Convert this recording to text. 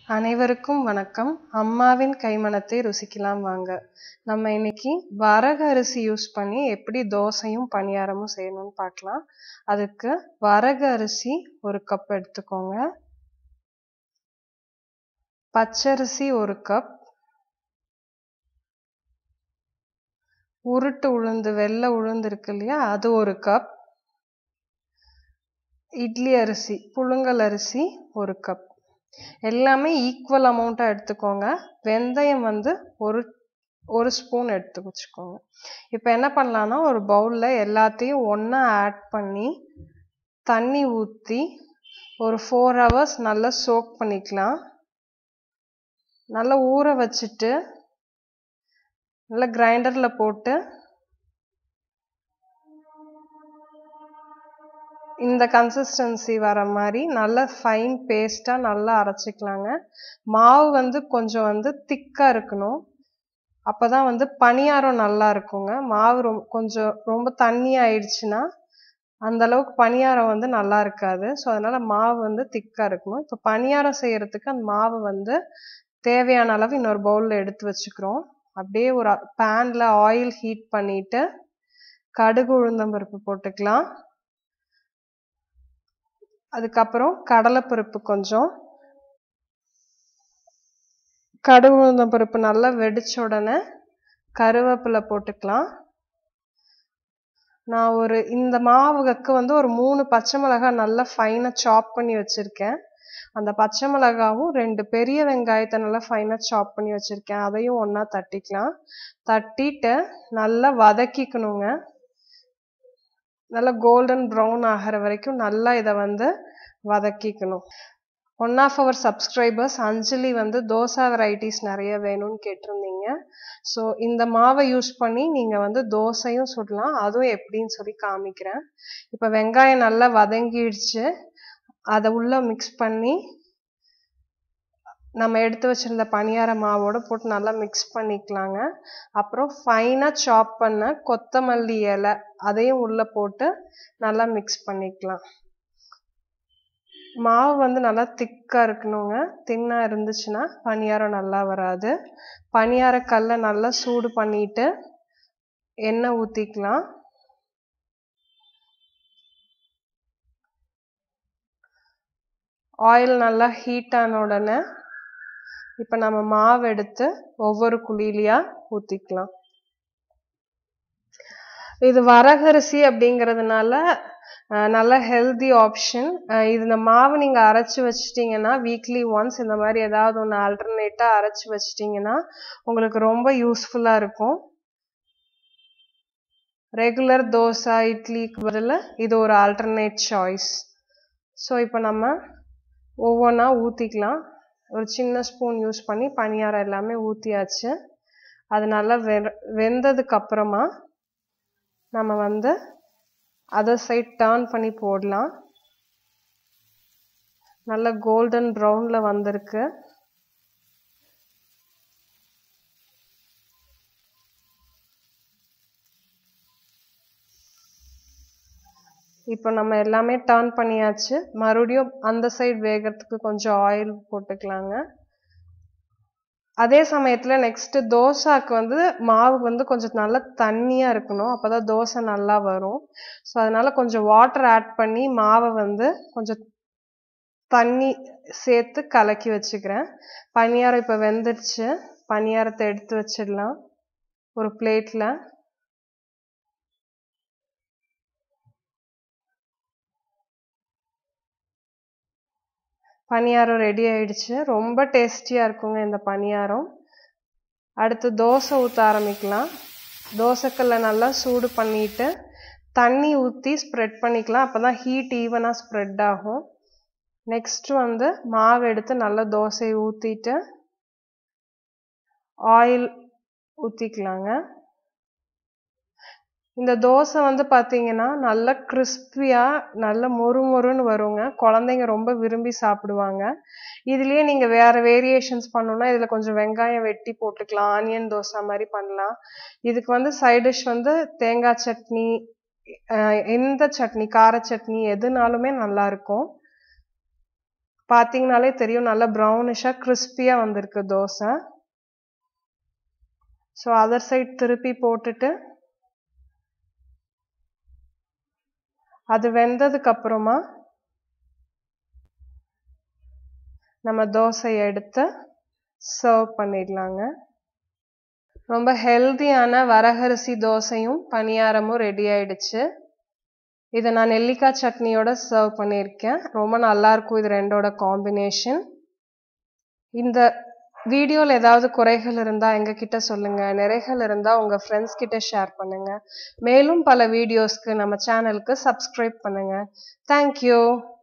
அனைவருக்கும் வணக்கம் அம்மாவின் கைமணத்தை ருசிக்கலாம் வாங்க நம்ம இன்னைக்கு வரகு அரிசி யூஸ் பண்ணி எப்படி தோசையும் பணியாரமும் செய்யணும்னு பார்க்கலாம் அதுக்கு வரகு அரிசி ஒரு கப் எடுத்துக்கோங்க பச்சரிசி ஒரு கப் உருட்டு உளுந்து வெள்ளை உளுந்து இருக்கு இல்லையா அது ஒரு கப் இட்லி அரிசி புழுங்கல் அரிசி ஒரு கப் எல்லாமே ஈக்குவல் அமௌண்ட்டாக எடுத்துக்கோங்க வெந்தயம் வந்து ஒரு ஒரு ஸ்பூன் எடுத்து வச்சுக்கோங்க இப்போ என்ன பண்ணலான்னா ஒரு பவுலில் எல்லாத்தையும் ஒன்றா ஆட் பண்ணி தண்ணி ஊற்றி ஒரு ஃபோர் ஹவர்ஸ் நல்லா சோக் பண்ணிக்கலாம் நல்லா ஊற வச்சுட்டு நல்லா கிரைண்டரில் போட்டு இந்த கன்சிஸ்டன்சி வர மாதிரி நல்ல ஃபைன் பேஸ்ட்டாக நல்லா அரைச்சிக்கலாங்க மாவு வந்து கொஞ்சம் வந்து திக்காக இருக்கணும் அப்போ தான் வந்து பணியாரம் நல்லா இருக்குங்க மாவு ரொம்ப கொஞ்சம் ரொம்ப தண்ணி ஆயிடுச்சுன்னா அந்த அளவுக்கு பணியாரம் வந்து நல்லா இருக்காது ஸோ அதனால் மாவு வந்து திக்காக இருக்கணும் இப்போ பணியாரம் செய்கிறதுக்கு அந்த மாவு வந்து தேவையான அளவு இன்னொரு பவுலில் எடுத்து வச்சுக்கிறோம் அப்படியே ஒரு பேனில் ஆயில் ஹீட் பண்ணிவிட்டு கடுகு உளுந்தம்பருப்பு போட்டுக்கலாம் அதுக்கப்புறம் கடலைப்பருப்பு கொஞ்சம் கடுகு உளுந்தம் பருப்பு நல்லா வெடிச்ச உடனே கருவேப்பிலை போட்டுக்கலாம் நான் ஒரு இந்த மாவுக்கு வந்து ஒரு மூணு பச்சை மிளகாய் நல்லா ஃபைனாக சாப் பண்ணி வச்சுருக்கேன் அந்த பச்சை மிளகாவும் ரெண்டு பெரிய வெங்காயத்தை நல்லா ஃபைனாக சாப் பண்ணி வச்சுருக்கேன் அதையும் ஒன்றா தட்டிக்கலாம் தட்டிட்டு நல்லா வதக்கிக்கணுங்க நல்லா கோல்டன் ப்ரௌன் ஆகிற வரைக்கும் நல்லா இதை வந்து வதக்கிக்கணும் one of our subscribers Anjali வந்து தோசா வெரைட்டிஸ் நிறைய வேணும்னு கேட்டிருந்தீங்க ஸோ இந்த மாவை யூஸ் பண்ணி நீங்கள் வந்து தோசையும் சுடலாம் அதுவும் எப்படின்னு சொல்லி காமிக்கிறேன் இப்போ வெங்காயம் நல்லா வதங்கிடுச்சு அதை உள்ளே மிக்ஸ் பண்ணி நம்ம எடுத்து வச்சிருந்த பணியார மாவோட போட்டு நல்லா மிக்ஸ் பண்ணிக்கலாங்க அப்புறம் ஃபைனாக சாப் பண்ண கொத்தமல்லி இலை அதையும் உள்ளே போட்டு நல்லா மிக்ஸ் பண்ணிக்கலாம் மாவு வந்து நல்லா திக்காக இருக்கணுங்க தின்னாக இருந்துச்சுன்னா பணியாரம் நல்லா வராது பணியார கல்லை நல்லா சூடு பண்ணிட்டு எண்ணெய் ஊற்றிக்கலாம் ஆயில் நல்லா ஹீட் ஆன உடனே இப்போ நம்ம மாவு எடுத்து ஒவ்வொரு குழியிலையாக ஊற்றிக்கலாம் இது வரகரிசி அப்படிங்கிறதுனால நல்ல ஹெல்தி ஆப்ஷன் இது இந்த மாவு நீங்கள் அரைச்சி வச்சிட்டிங்கன்னா வீக்லி ஒன்ஸ் இந்த மாதிரி ஏதாவது ஒன்று ஆல்டர்னேட்டாக அரைச்சி வச்சிட்டிங்கன்னா உங்களுக்கு ரொம்ப யூஸ்ஃபுல்லாக இருக்கும் ரெகுலர் தோசை இட்லிக்கு பதில் இது ஒரு ஆல்டர்னேட் சாய்ஸ் ஸோ இப்போ நம்ம ஒவ்வொன்றா ஊற்றிக்கலாம் ஒரு சின்ன ஸ்பூன் யூஸ் பண்ணி பணியாரம் எல்லாமே ஊற்றியாச்சு அது நல்லா வெ வெந்ததுக்கு அப்புறமா நம்ம வந்து அதர் சைட் டேர்ன் பண்ணி போடலாம் நல்ல கோல்டன் ப்ரௌனில் வந்திருக்கு இப்போ நம்ம எல்லாமே டேர்ன் பண்ணியாச்சு மறுபடியும் அந்த சைடு வேகிறதுக்கு கொஞ்சம் ஆயில் போட்டுக்கலாங்க அதே சமயத்தில் நெக்ஸ்ட்டு தோசாக்கு வந்து மாவு வந்து கொஞ்சம் நல்லா தண்ணியாக இருக்கணும் அப்போ தான் தோசை நல்லா வரும் ஸோ அதனால் கொஞ்சம் வாட்டர் ஆட் பண்ணி மாவை வந்து கொஞ்சம் தண்ணி சேர்த்து கலக்கி வச்சுக்கிறேன் பணியாரம் இப்போ வெந்துடுச்சு பணியாரத்தை எடுத்து வச்சிடலாம் ஒரு பிளேட்டில் பணியாரம் ரெடி ஆயிடுச்சு ரொம்ப டேஸ்டியாக இருக்குங்க இந்த பணியாரம் அடுத்து தோசை ஊற்ற ஆரம்பிக்கலாம் தோசைக்கல்ல நல்லா சூடு பண்ணிட்டு தண்ணி ஊற்றி ஸ்ப்ரெட் பண்ணிக்கலாம் அப்போ தான் ஹீட் ஈவனாக ஸ்ப்ரெட் ஆகும் நெக்ஸ்ட் வந்து மாவு எடுத்து நல்லா தோசையை ஊற்றிட்டு ஆயில் ஊற்றிக்கலாங்க இந்த தோசை வந்து பார்த்தீங்கன்னா நல்ல கிறிஸ்பியாக நல்ல மொறு மொறுன்னு வருங்க குழந்தைங்க ரொம்ப விரும்பி சாப்பிடுவாங்க இதுலேயே நீங்கள் வேறு வேரியேஷன்ஸ் பண்ணணுன்னா இதில் கொஞ்சம் வெங்காயம் வெட்டி போட்டுக்கலாம் ஆனியன் தோசை மாதிரி பண்ணலாம் இதுக்கு வந்து சைட் டிஷ் வந்து தேங்காய் சட்னி எந்த சட்னி கார சட்னி எதுனாலுமே நல்லாயிருக்கும் பார்த்தீங்கனாலே தெரியும் நல்லா ப்ரௌனிஷாக கிறிஸ்பியாக வந்திருக்கு தோசை ஸோ அதர் சைட் திருப்பி போட்டுட்டு அது வெந்ததுக்கு அப்புறமா நம்ம தோசையை எடுத்து சர்வ் பண்ணிடலாங்க ரொம்ப ஹெல்தியான வரகரிசி தோசையும் பணியாரமும் ரெடி ஆயிடுச்சு இதை நான் நெல்லிக்காய் சட்னியோட சர்வ் பண்ணியிருக்கேன் ரொம்ப நல்லா இருக்கும் இது ரெண்டோட காம்பினேஷன் இந்த வீடியோவில் ஏதாவது குறைகள் இருந்தால் எங்ககிட்ட சொல்லுங்கள் நிறைகள் இருந்தால் உங்கள் ஃப்ரெண்ட்ஸ் கிட்ட ஷேர் பண்ணுங்கள் மேலும் பல வீடியோஸ்க்கு நம்ம சேனலுக்கு சப்ஸ்கிரைப் பண்ணுங்கள் தேங்க்யூ